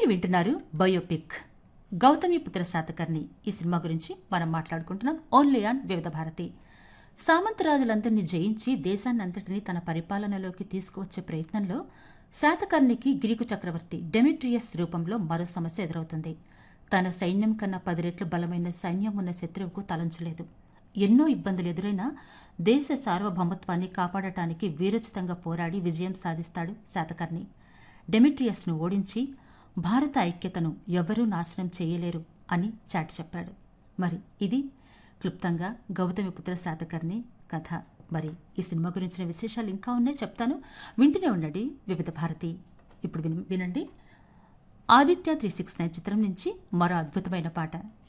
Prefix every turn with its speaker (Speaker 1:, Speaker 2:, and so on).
Speaker 1: మీరు వింటున్నారు బయోపిక్ గౌతమిపుత్ర శాతకర్ణి ఈ సినిమా గురించి మనం మాట్లాడుకుంటున్నాం ఓన్లీ ఆన్ వివిధ భారతి సామంతరాజులందరినీ జయించి దేశాన్నంతటినీ తన పరిపాలనలోకి తీసుకువచ్చే ప్రయత్నంలో శాతకర్ణికి గ్రీకు చక్రవర్తి డెమిట్రియస్ రూపంలో మరో సమస్య ఎదురవుతుంది తన సైన్యం కన్నా పది రెట్లు బలమైన సైన్యం ఉన్న శత్రువుకు తలంచలేదు ఎన్నో ఇబ్బందులు ఎదురైనా దేశ సార్వభౌమత్వాన్ని కాపాడటానికి వీరోచితంగా పోరాడి విజయం సాధిస్తాడు శాతకర్ణి డెమిట్రియస్ను ఓడించి భారత ఐక్యతను ఎవరూ నాశనం చేయలేరు అని చాటి చెప్పాడు మరి ఇది క్లుప్తంగా గౌతమిపుత్ర శాతకర్ణి కథ మరి ఈ సినిమా గురించిన విశేషాలు ఇంకా ఉన్నాయి చెప్తాను వింటూనే ఉండండి వివిధ భారతి ఇప్పుడు విన్- వినండి ఆదిత్య త్రీ సిక్స్ నైన్ చిత్రం నుంచి మరో అద్భుతమైన పాట